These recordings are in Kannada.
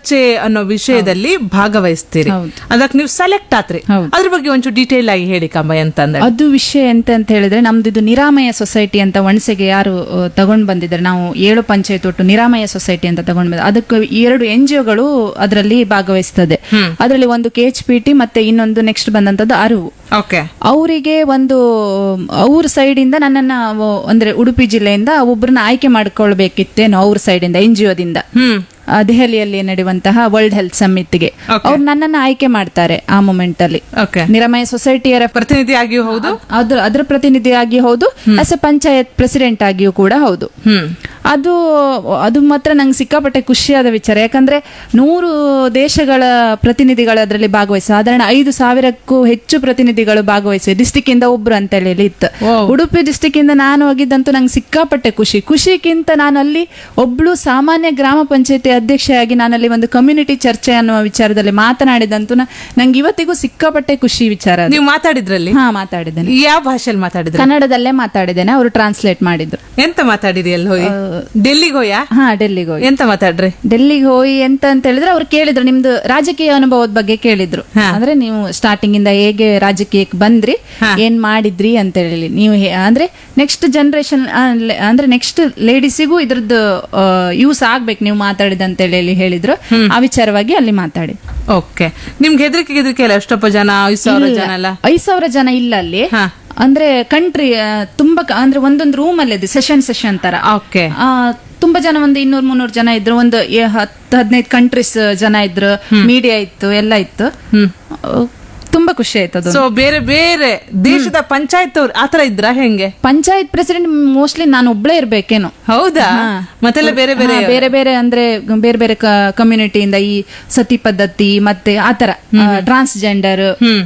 ಚರ್ಚೆ ಅನ್ನೋ ವಿಷಯದಲ್ಲಿ ಭಾಗವಹಿಸ್ತೀರಿ ಹೌದು. ಅದಕ್ಕೆ ನೀವು ಸೆಲೆಕ್ಟ್ ಆತ್ರಿ ಹೌದು. ಅದ್ರ ಬಗ್ಗೆ ಒಂಚೂರು ಡೀಟೇಲ್ ಆಗಿ ಹೇಳಿ ಕಮ್ಮ ಅಂತಂದ್ರೆ ಅದು ವಿಷಯ ಎಂತ ಅಂತ ಹೇಳಿದ್ರೆ ನಮ್ದು ಇದು ನಿರಾಮಯ ಸೊಸೈಟಿ ಅಂತ ಒಣಸೆಗೆ ಯಾರು ಆ, ತಗೊಂಡ್ ಬಂದಿದ್ದಾರೆ ನಾವು ಏಳು ಪಂಚಾಯತ್ ಒಟ್ಟು ನಿರಾಮಯ ಸೊಸೈಟಿ ಅಂತ ತಗೊಂಡ್ ಬಂದ ಅದಕ್ಕೆ ಎರಡು ಎನ್ ಜಿ ಒಗಳು ಅದರಲ್ಲಿ ಭಾಗವಹಿಸ್ತದೆ ಅದರಲ್ಲಿ ಒಂದು ಕೆ ಎಚ್ ಪಿ ಟಿ ಮತ್ತೆ ಇನ್ನೊಂದು ನೆಕ್ಸ್ಟ್ ಬಂದಂತದ್ದು ಅರಿವು ಓಕೆ ಅವರಿಗೆ ಒಂದು ಅವ್ರ ಸೈಡ್ ಇಂದ ನನ್ನನ್ನ ಅವ- ಅಂದ್ರೆ ಉಡುಪಿ ಜಿಲ್ಲೆಯಿಂದ ಒಬ್ಬರನ್ನ ಆಯ್ಕೆ ಮಾಡ್ಕೊಳ್ಬೇಕಿತ್ತೇನೋ ಅವ್ರ ಸೈಡ್ ಇಂದ ಎನ್ ಜಿ ಒದಿಂದ ಹ್ಮ್ ಆ, ದೆಹಲಿಯಲ್ಲಿ ನಡೆಯುವಂತಹ ವರ್ಲ್ಡ್ ಹೆಲ್ತ್ ಸಮಿತ್ಗೆ Okay. ಅವ್ರು ನನ್ನನ್ನ ಆಯ್ಕೆ ಮಾಡ್ತಾರೆ ಆ ಮೂಮೆಂಟ್ ಅಲ್ಲಿ ಓಕೆ ನಿರಾಮಯ ಸೊಸೈಟಿಯರ ಪ್ರತಿನಿಧಿ ಆಗಿಯೂ ಹೌದು ಅದ್ರ ಅದರ ಪ್ರತಿನಿಧಿಯಾಗಿ ಹೌದು ಆಸ್ ಎ ಪಂಚಾಯತ್ ಪ್ರೆಸಿಡೆಂಟ್ ಆಗಿಯೂ ಕೂಡ ಹೌದು ಹ್ಮ್ ಅದು ಅದು ಮಾತ್ರ ನಂಗೆ ಸಿಕ್ಕಾಪಟ್ಟೆ ಖುಷಿಯಾದ ವಿಚಾರ ಯಾಕಂದ್ರೆ ನೂರು ದೇಶಗಳ ಪ್ರತಿನಿಧಿಗಳು ಅದರಲ್ಲಿ ಭಾಗವಹಿಸಿ ಸಾಧಾರಣ ಐದು ಸಾವಿರಕ್ಕೂ ಹೆಚ್ಚು ಪ್ರತಿನಿಧಿಗಳು ಭಾಗವಹಿಸಿ ಡಿಸ್ಟಿಕ್ ಇಂದ ಒಬ್ರು ಅಂತ ಹೇಳಿ ಇತ್ತು Wow. ಉಡುಪಿ ಡಿಸ್ಟಿಕ್ ಇಂದ ನಾನು ಹೋಗಿದ್ದಂತೂ ನಂಗೆ ಸಿಕ್ಕಾಪಟ್ಟೆ ಖುಷಿ ಖುಷಿಗಿಂತ ನಾನು ಅಲ್ಲಿ ಒಬ್ಳು ಸಾಮಾನ್ಯ ಗ್ರಾಮ ಪಂಚಾಯತಿ ಅಧ್ಯಕ್ಷೆಯಾಗಿ ನಾನಲ್ಲಿ ಒಂದು ಕಮ್ಯುನಿಟಿ ಚರ್ಚೆ ಅನ್ನುವ ವಿಚಾರದಲ್ಲಿ ಮಾತನಾಡಿದಂತೂ ನ- ನಂಗೆ ಇವತ್ತಿಗೂ ಸಿಕ್ಕಾಪಟ್ಟೆ ಖುಷಿ ವಿಚಾರ ಅದು. ನೀವು ಮಾತಾಡಿದ್ರಲ್ಲಿ ಹಾ ಮಾತಾಡಿದ್ದೇನೆ ಯಾವ ಭಾಷೆಯಲ್ಲಿ ಮಾತಾಡಿದ್ರಿ ಕನ್ನಡದಲ್ಲೇ ಮಾತಾಡಿದ್ದೇನೆ ಅವರು ಟ್ರಾನ್ಸ್ಲೇಟ್ ಮಾಡಿದ್ರು ಎಂತ ಮಾತಾಡಿರಿ ಅಲ್ಲಿ ಹೋಗಿ ಡೆಲ್ಲಿಗೆ ಹೋಯಾ ಹಾ ಡೆಲ್ಲಿಗೆ ಹೋಗಿ ಎಂತ ಮಾತಾಡ್ರಿ ಡೆಲ್ಲಿಗೆ ಹೋಗಿ ಎಂತ ಅಂತ ಹೇಳಿದ್ರೆ ಅವ್ರು ಕೇಳಿದ್ರು ನಿಮ್ದು ರಾಜಕೀಯ ಅನುಭವದ ಬಗ್ಗೆ ಕೇಳಿದ್ರು ಅಂದ್ರೆ ನೀವು ಸ್ಟಾರ್ಟಿಂಗ್ ಇಂದ ಹೇಗೆ ರಾಜಕೀಯಕ್ಕೆ ಬಂದ್ರಿ ಏನ್ ಮಾಡಿದ್ರಿ ಅಂತ ಹೇಳಿ ನೀವು ಹೇ- ಅಂದ್ರೆ ನೆಕ್ಸ್ಟ್ ಜನರೇಷನ್ ಅಂದ್ರೆ ನೆಕ್ಸ್ಟ್ ಲೇಡೀಸಿಗೂ ಇದ್ರದ್ದು ಯೂಸ್ ಆಗ್ಬೇಕು ನೀವು ಮಾತಾಡಿದ ಅಂತ ಹೇಳಿ ಹೇಳಿದ್ರು ಆ ವಿಚಾರವಾಗಿ ಅಲ್ಲಿ ಮಾತಾಡಿ ಓಕೆ ನಿಮ್ಗೆ ಹೆದರಿಕೆ ಹೆದರಿಕೆ ಅಲ್ಲ ಎಷ್ಟಪ್ಪ ಜನ ಐದು ಸಾವಿರ ಜನ ಅಲ್ಲ ಐದ್ ಸಾವಿರ ಜನ ಇಲ್ಲ ಅಲ್ಲಿ ಹಾ. ಅಂದ್ರೆ ಕಂಟ್ರಿ ತುಂಬಾ ಕ- ಅಂದ್ರೆ ಒಂದೊಂದು ರೂಮ್ ಅಲ್ಲಿ ಇದೆ ಸೆಷನ್ ಸೆಷನ್ ತರ ಓಕೆ ಆ, ತುಂಬಾ ಜನ ಒಂದು ಇನ್ನೂರ್ ಮುನ್ನೂರು ಜನ ಇದ್ರು ಒಂದು ಎ- ಹತ್ತು ಹದಿನೈದು ಕಂಟ್ರೀಸ್ ಜನ ಇದ್ರು ಮೀಡಿಯಾ ಇತ್ತು ಎಲ್ಲ ಇತ್ತು ಆ, ತುಂಬಾ ಖುಷಿ ಆಯ್ತು ಅದು ಸೊ ಬೇರೆ ಬೇರೆ ದೇಶದ ಪಂಚಾಯತ್ ಅವ್ರು ಆತರ ಇದ್ರ ಹೆಂಗೆ ಪಂಚಾಯತ್ ಪ್ರೆಸಿಡೆಂಟ್ ಮೋಸ್ಟ್ಲಿ ನಾನು ಒಬ್ಳೇ ಇರ್ಬೇಕೇನೋ ಹೌದಾ ಮತ್ತೆಲ್ಲ ಬೇರೆ ಬೇರೆ ಹಾ, ಬೇರೆ ಬೇರೆ ಅಂದ್ರೆ ಬೇರೆ ಬೇರೆ ಕಮ್ಯುನಿಟಿಯಿಂದ ಈ ಸತಿ ಪದ್ಧತಿ ಮತ್ತೆ ಆತರ ಟ್ರಾನ್ಸ್ಜೆಂಡರ್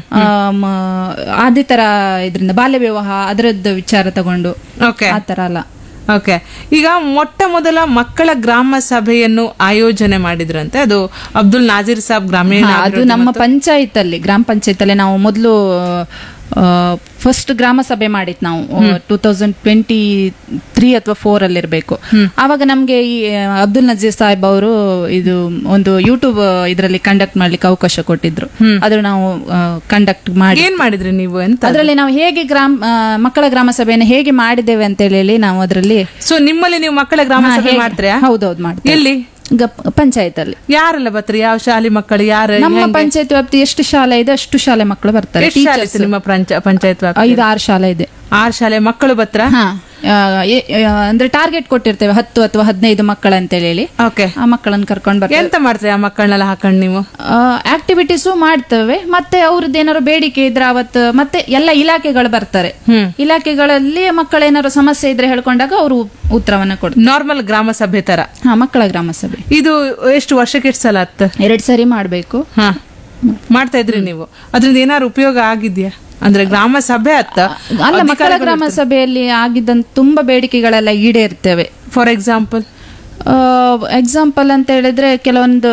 ಅದೇ ತರ ಇದ್ರಿಂದ ಬಾಲ್ಯ ವಿವಾಹ ಅದರದ್ದು ವಿಚಾರ ತಗೊಂಡು ಓಕೆ ಆತರ ಅಲ್ಲ ಓಕೆ ಈಗ ಮೊಟ್ಟ ಮೊದಲ ಮಕ್ಕಳ ಗ್ರಾಮ ಸಭೆಯನ್ನು ಆಯೋಜನೆ ಮಾಡಿದ್ರಂತೆ ಅದು ಅಬ್ದುಲ್ ನಾಜೀರ್ ಸಾಬ್ ಗ್ರಾಮೀಣ ಹಾ, ಅದು ನಮ್ಮ ಪಂಚಾಯತ್ ಅಲ್ಲಿ ಗ್ರಾಮ ಪಂಚಾಯತ್ ಅಲ್ಲಿ ನಾವು ಮೊದಲು ಫಸ್ಟ್ ಗ್ರಾಮ ಸಭೆ ಮಾಡಿತ್ ನಾವು ಟೂ ತೌಸಂಡ್ ಟ್ವೆಂಟಿ ತ್ರೀ ಅಥವಾ ಫೋರ್ ಅಲ್ಲಿ ಇರಬೇಕು ಆವಾಗ ನಮ್ಗೆ ಈ ಆ, ಅಬ್ದುಲ್ ನಜೀರ್ ಸಾಹೇಬ್ ಅವರು ಇದು ಒಂದು ಯೂಟ್ಯೂಬ್ ಇದರಲ್ಲಿ ಕಂಡಕ್ಟ್ ಮಾಡ್ಲಿಕ್ಕೆ ಅವಕಾಶ ಕೊಟ್ಟಿದ್ರು ಅದು ನಾವು ಕಂಡಕ್ಟ್ ಮಾಡಿ ಏನ್ ಮಾಡಿದ್ರಿ ನೀವು ಎಂತ ಅದರಲ್ಲಿ ನಾವು ಹೇಗೆ ಗ್ರಾಮ ಆ, ಮಕ್ಕಳ ಗ್ರಾಮ ಸಭೆಯನ್ನು ಹೇಗೆ ಮಾಡಿದ್ದೇವೆ ಅಂತ ಹೇಳಿ ನಾವು ಅದರಲ್ಲಿ ಸೊ ನಿಮ್ಮಲ್ಲಿ ನೀವು ಮಕ್ಕಳ ಗ್ರಾಮ ಸಭೆ ಮಾಡ್ತೀರಾ ಹೌದೌದು ಮಾಡ್ತೇವೆ ಎಲ್ಲಿ ಪಂಚಾಯತ್ ಅಲ್ಲಿ ಯಾರೆಲ್ಲ ಬರ್ತಾರೆ ಯಾವ ಶಾಲೆ ಮಕ್ಕಳು ಯಾರು ನಮ್ಮ ಪಂಚಾಯತ್ ವ್ಯಾಪ್ತಿ ಎಷ್ಟು ಶಾಲೆ ಇದೆ ಅಷ್ಟು ಶಾಲೆ ಮಕ್ಕಳು ಬರ್ತಾರೆ ಎಷ್ಟು ಶಾಲೆ ಇತ್ತು ನಿಮ್ಮ ಪಂಚ ಪಂಚಾಯತ್ ವ್ಯಾಪ್ತಿ? ಐದು ಆರು ಶಾಲೆ ಇದೆ ಆರು ಶಾಲೆ ಮಕ್ಕಳು ಬತ್ರ ಹಾ ಆ, ಎ- ಆ, ಅಂದ್ರೆ ಟಾರ್ಗೆಟ್ ಕೊಟ್ಟಿರ್ತೇವೆ ಹತ್ತು ಅಥವಾ ಹದಿನೈದು ಮಕ್ಕಳು ಅಂತ ಹೇಳಿ ಓಕೆ ಆ ಮಕ್ಕಳನ್ನ ಕರ್ಕೊಂಡು ಬರ್ತೇವೆ ಎಂತ ಮಾಡ್ತೀರಿ ಆ ಮಕ್ಕಳನ್ನೆಲ್ಲ ಹಾಕೊಂಡು ನೀವು ಆಕ್ಟಿವಿಟೀಸು ಮಾಡ್ತೇವೆ ಮತ್ತೆ ಅವ್ರದ್ದು ಏನಾದ್ರು ಬೇಡಿಕೆ ಇದ್ರೆ ಅವತ್ತು ಮತ್ತೆ ಎಲ್ಲ ಇಲಾಖೆಗಳು ಬರ್ತಾರೆ ಹ್ಮ್. ಇಲಾಖೆಗಳಲ್ಲಿ ಮಕ್ಕಳೇನಾದ್ರು ಸಮಸ್ಯೆ ಇದ್ರೆ ಹೇಳ್ಕೊಂಡಾಗ ಅವರು ಉತ್ತರವನ್ನ ಕೊಡ್ತಾರೆ ನಾರ್ಮಲ್ ಗ್ರಾಮ ಸಭೆ ತರ ಹಾ ಮಕ್ಕಳ ಗ್ರಾಮ ಸಭೆ ಇದು ಎಷ್ಟು ವರ್ಷಕ್ಕೆ ಎಷ್ಟು ಸಲ ಆತ್ ಎರಡ್ ಸರಿ ಮಾಡ್ಬೇಕು ಹಾ ಮಾಡ್ತಾ ಇದ್ರಿ ನೀವು ಅದರಿಂದ ಏನಾದ್ರು ಉಪಯೋಗ ಆಗಿದ್ಯಾ ಅಂದ್ರೆ ಗ್ರಾಮ ಸಭೆ ಅತ್ತ ಅಲ್ಲ ಮಕ್ಕಳ ಗ್ರಾಮ ಸಭೆಯಲ್ಲಿ ಆಗಿದ್ದಂತ ತುಂಬಾ ಬೇಡಿಕೆಗಳೆಲ್ಲ ಈಡೇರ್ತೇವೆ ಫಾರ್ ಎಕ್ಸಾಂಪಲ್ ಎಕ್ಸಾಂಪಲ್ ಅಂತ ಹೇಳಿದ್ರೆ ಕೆಲವೊಂದು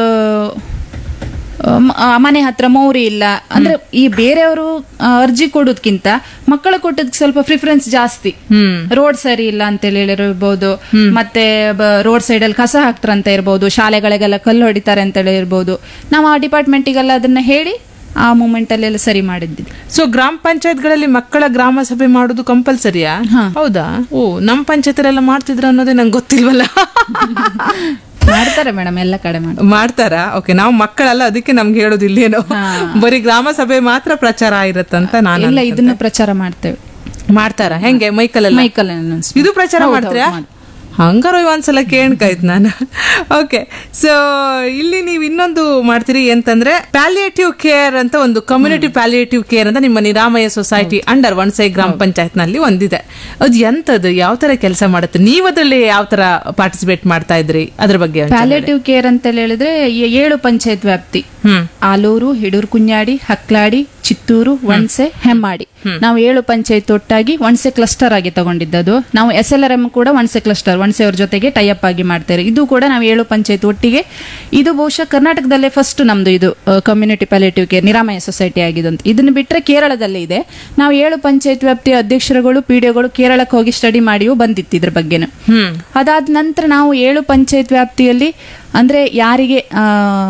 ಆ, ಮ- ಆ, ಮನೆ ಹತ್ರ ಮೌರಿ ಇಲ್ಲ ಅಂದ್ರೆ ಈ ಬೇರೆಯವರು ಆ, ಅರ್ಜಿ ಕೊಡೋದ್ಕಿಂತ ಮಕ್ಕಳು ಕೊಟ್ಟದಕ್ಕೆ ಸ್ವಲ್ಪ ಪ್ರಿಫರೆನ್ಸ್ ಜಾಸ್ತಿ ಹ್ಮ್ ರೋಡ್ ಸರಿ ಇಲ್ಲ ಅಂತ ಹೇಳಿರ್ಬೋದು ಮತ್ತೆ ರೋಡ್ ಸೈಡ್ ಅಲ್ಲಿ ಕಸ ಹಾಕ್ತಾರಂತ ಇರ್ಬೋದು ಶಾಲೆಗಳಿಗೆಲ್ಲ ಕಲ್ಲು ಹೊಡಿತಾರೆ ಅಂತ ಹೇಳಿ ಇರ್ಬೋದು ನಾವು ಆ ಡಿಪಾರ್ಟ್ಮೆಂಟಿಗೆಲ್ಲ ಅದನ್ನ ಹೇಳಿ ಆ ಮೂಮೆಂಟ್ ಅಲ್ಲಿ ಎಲ್ಲ ಸರಿ ಮಾಡಿದ್ವಿ ಸೊ ಗ್ರಾಮ ಪಂಚಾಯತ್ಗಳಲ್ಲಿ ಮಕ್ಕಳ ಗ್ರಾಮ ಸಭೆ ಮಾಡುದು ಕಂಪಲ್ಸರಿಯಾ ಹೌದಾ ಓ ನಮ್ ಪಂಚಾಯತರೆಲ್ಲ ಮಾಡ್ತಿದ್ರ ಅನ್ನೋದೇ ನಂಗೆ ಗೊತ್ತಿಲ್ವಲ್ಲ ಮಾಡ್ತಾರೆ ಮೇಡಮ್ ಎಲ್ಲ ಕಡೆ ಮಾಡಿ ಮಾಡ್ತಾರಾ ಓಕೆ ನಾವು ಮಕ್ಕಳಲ್ಲ ಅದಕ್ಕೆ ನಮ್ಗೆ ಹೇಳೋದು ಇಲ್ಲೇನೋ ಬರೀ ಗ್ರಾಮ ಸಭೆ ಮಾತ್ರ ಪ್ರಚಾರ ಇರತ್ತಂತ ನಾನು ಎಲ್ಲ ಇದನ್ನ ಪ್ರಚಾರ ಮಾಡ್ತೇವೆ ಮಾಡ್ತಾರಾ ಹೆಂಗೆ ಮೈಕಲ್ ಮೈಕಲ್ ಇದು ಪ್ರಚಾರ ಮಾಡ್ತೀರಾ ಹಂಗಾರ ಒಂದ್ಸಲ ಕೇಳ್ಕಾಯ್ತು ನಾನು ಓಕೆ ಸೊ ಇಲ್ಲಿ ನೀವು ಇನ್ನೊಂದು ಮಾಡ್ತೀರಿ ಅಂತಂದ್ರೆ ಪ್ಯಾಲಿಯೇಟಿವ್ ಕೇರ್ ಅಂತ ಒಂದು ಕಮ್ಯುನಿಟಿ ಪ್ಯಾಲಿಯೇಟಿವ್ ಕೇರ್ ಅಂತ ನಿಮ್ಮ ನಿರಾಮಯ ಸೊಸೈಟಿ ಅಂಡರ್ ಒಣಸೈ ಗ್ರಾಮ ಪಂಚಾಯತ್ ನಲ್ಲಿ ಒಂದಿದೆ ಅದು ಎಂತದು ಯಾವ ತರ ಕೆಲಸ ಮಾಡುತ್ತೆ ನೀವು ಅದ್ರಲ್ಲಿ ಯಾವ ತರ ಪಾರ್ಟಿಸಿಪೇಟ್ ಮಾಡ್ತಾ ಇದ್ರಿ ಅದ್ರ ಬಗ್ಗೆ ಒಂಚೂರು ಹೇಳಿ. ಪ್ಯಾಲೇಟಿವ್ ಕೇರ್ ಅಂತ ಹೇಳಿದ್ರೆ ಈ ಏಳು ಪಂಚಾಯತ್ ವ್ಯಾಪ್ತಿ ಹ್ಮ್ ಆಲೂರು ಹಿಡೂರು ಕುഞ്ഞാಡಿ ಹಕ್ಲಾಡಿ ಚಿತ್ತೂರು ಒಣಸೆ ಹೆಮ್ಮಾಡಿ ನಾವು ಏಳು ಪಂಚಾಯತ್ ಒಟ್ಟಾಗಿ ಒಣಸೆ ಕ್ಲಸ್ಟರ್ ಆಗಿ ತಗೊಂಡಿದ್ದದು ನಾವು ಎಸ್ ಎಲ್ ಆರ್ ಎಂ ಕೂಡ ಒಣಸೆ ಕ್ಲಸ್ಟರ್ ಒಣಸೆ ಅವ್ರ ಜೊತೆಗೆ ಟೈಅಪ್ ಆಗಿ ಮಾಡ್ತಾರೆ ಇದು ಕೂಡ ನಾವು ಏಳು ಪಂಚಾಯತ್ ಒಟ್ಟಿಗೆ ಇದು ಬಹುಶಃ ಕರ್ನಾಟಕದಲ್ಲೇ ಫಸ್ಟ್ ನಮ್ದು ಇದು community palliative care Niramaya society ಆಗಿದಂತ ಇದನ್ನ ಬಿಟ್ರೆ ಕೇರಳದಲ್ಲಿ ಇದೆ ನಾವು ಏಳು ಪಂಚಾಯತ್ ವ್ಯಾಪ್ತಿಯ ಅಧ್ಯಕ್ಷರುಗಳು ಪಿಡಿಒಗಳು ಕೇರಳಕ್ಕೆ ಹೋಗಿ ಸ್ಟಡಿ ಮಾಡಿಯೂ ಬಂದಿತ್ತು ಇದ್ರ ಬಗ್ಗೆನು ಹ್ಮ್ ಅದಾದ ನಂತರ ನಾವು ಏಳು ಪಂಚಾಯತ್ ವ್ಯಾಪ್ತಿಯಲ್ಲಿ ಅಂದ್ರೆ ಯಾರಿಗೆ ಆ,